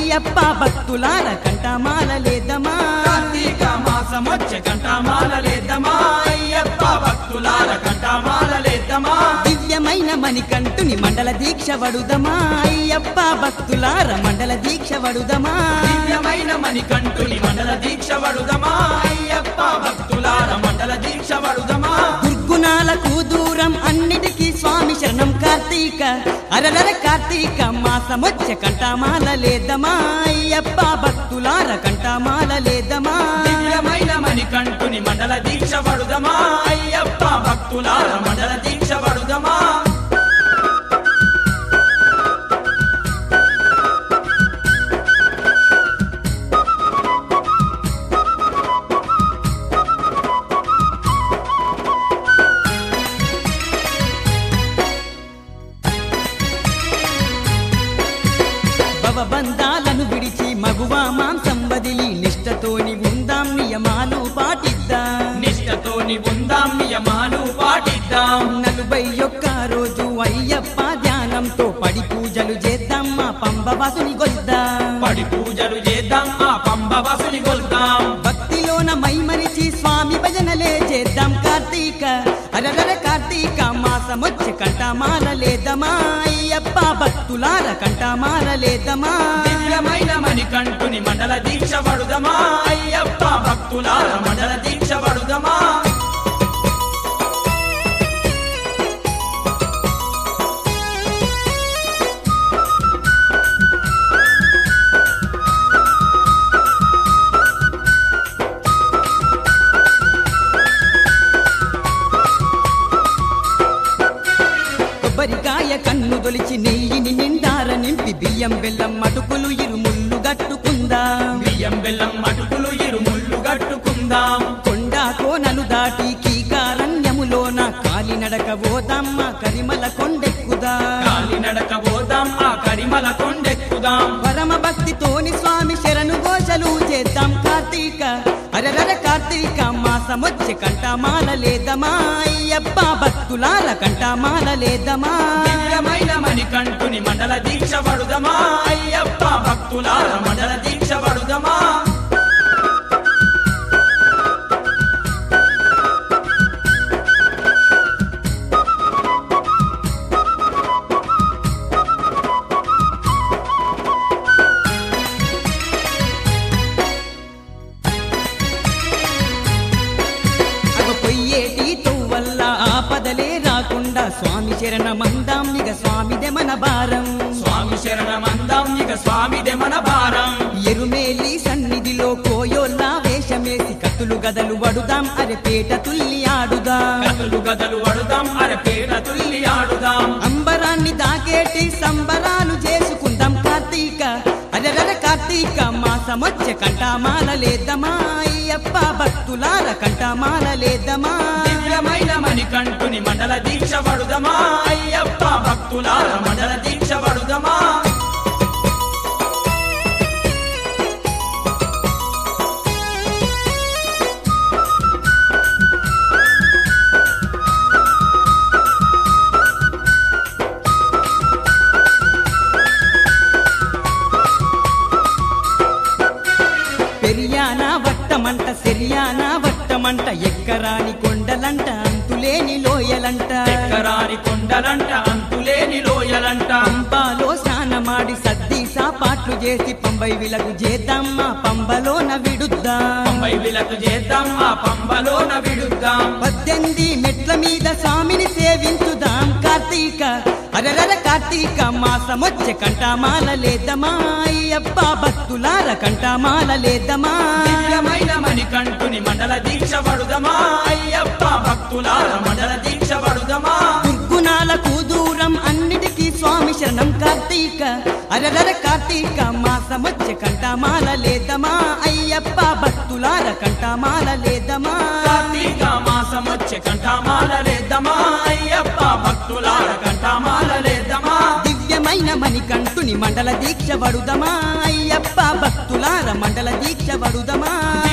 అయ్యప్ప భక్తులార కంటమాల లేదమా కార్తీక మాసమొచ్చే కంఠమాల లేద్దమా అయ్యప్ప భక్తులార కంఠమాల లేద్దమా దివ్యమైన మణికంఠుని మండల దీక్ష వడుదమా అయ్యప్ప భక్తులార మండల దీక్ష వడుదమా దివ్యమైన మణికంఠుని మండల దీక్ష వడుదమా అయ్యప్ప భక్తులార మండల దీక్ష వడుదమా దుర్గుణాలకు దూరం అన్నిటికీ స్వామి శరణం కార్తీక అరలర కార్తీక మాసమొచ్చ కంటమాల లేదమా అయ్యప్ప భక్తులార కంటమాల లేదమా దివ్యమైన మణికంఠుని మండల దీక్ష వడుదమా అయ్యప్ప భక్తులార మండల దీక్ష వడుదమా భవబంధాలను విడిచి మగువ మాంసం వదిలి నిష్టతోని ఉందాం నియమాలు పాటిద్దాం నిష్టతోని ఉందాం నియమాలు పాటిద్దాం నలభై ఒక్క రోజు అయ్యప్ప ధ్యానంతో పడి పూజలు చేద్దాం మా పంబవాసుని గొల్దాం పడి పూజలు చేద్దాం ఆ పంబ వసుని కొల్దాం భక్తిలోన మైమరిచి స్వామి భజనలే చేద్దాం కార్తీక అరగర కార్తీక మాసమొచ్చే కంటమాల లేదమా అయ్యప్ప భక్తులార కంటమాల లేదమా దివ్యమైన మణికంఠుని మండల దీక్ష వడుదమా అయ్యప్ప భక్తులార మండల దీక్ష వడుదమా కొబ్బరికాయ కన్ను దొలిచి నెయ్యిని నిండార నింపి బియ్యం బెల్లం మటుకులు ఇరుముళ్ళు గట్టుకుందాం బియ్యం బెల్లం అటుకులు ఇరుముళ్ళు గట్టుకుందాం కొండ కోనలు దాటి కీకారణ్యములోన కాలినడక పోదామ్మ కరిమల కొండెక్కుదా కాలి నడక పోదాం ఆ కరిమల కొండెక్కుదాం పరమ భక్తితోని స్వామి శరణు ఘోషలు చేద్దాం కార్తీక అరరర కార్తీక మాసమొచ్చే కంటమాల లేదమా అయ్యప్ప భక్తులార కంటమాల లేదమా దివ్యమైన మణికంఠుని మండల దీక్ష వడుదమా అయ్యప్ప భక్తులార మండల దీక్ష వడుదమా అగ పొయ్యేటి వల్ల ఆపదలే రాకుండా స్వామి శరణమందాం ఇక స్వామిదే మన భారం స్వామి శరణమందాం ఇక స్వామిదే మన భారం ఎరుమేలి సన్నిధిలో కోయోల్లా వేషమేసి కత్తులు గదలు వడుదాం అరెపేట తుల్లి ఆడుదాం గదలు గదలు వడుదాం అరపేట తుల్లి ఆడుదాం అంబరాన్ని దాకేటి సంబరాలు చేసుకుందాం కార్తీక అరరర కార్తీక మాసమొచ్చే కంటామాల లేదమా అయ్యప్ప భక్తులార కంటామాల లేదమా దివ్యమైన మణికంఠుని మండల దీక్ష వడుదమా అయ్యప్ప భక్తులార మండల దీక్ష వడుదమా పెరియానా వట్టమంట సెరియానా వట్టమంట ఎక్కరాని కొండలంట అంతులేని లోయలంట ఎక్కరాని కొండలంట అంతులేని లోయలంట పంబాలో స్నానమాడి సద్ది సాపాట్లు చేసి పంబై విలకు చేద్దామా పంబలోన విడుద్దాం పంబై విలకు చేద్దాం ఆ పంబలోన విడుద్దాం పద్దెనిమిది మెట్ల మీద స్వామిని సేవించుదాం కార్తీక అరరర కార్తీక మాసమొచ్చే కంటామాల లేదమా అయ్యప్ప భక్తులార కంటామాల లేదమా దివ్యమైన మణికంఠుని మండల దీక్ష వడుదమా అయ్యప్ప భక్తులార మండల దీక్ష వడుదమా దుర్గుణాలకు దూరం అన్నిటికీ స్వామి శరణం కార్తీక అరరర కార్తీక మాసమొచ్చే కంటామాల లేదమా అయ్యప్ప భక్తులార కంటామాల లేదమా కార్తీక మాసం వచ్చే కంఠమాల లేద్దమా అయ్యప్ప భక్తులార కంఠమాల లేద్దమా దివ్యమైన మణికంఠుని మండల దీక్ష వడుదమా అయ్యప్ప భక్తులార మండల దీక్ష వడుదమా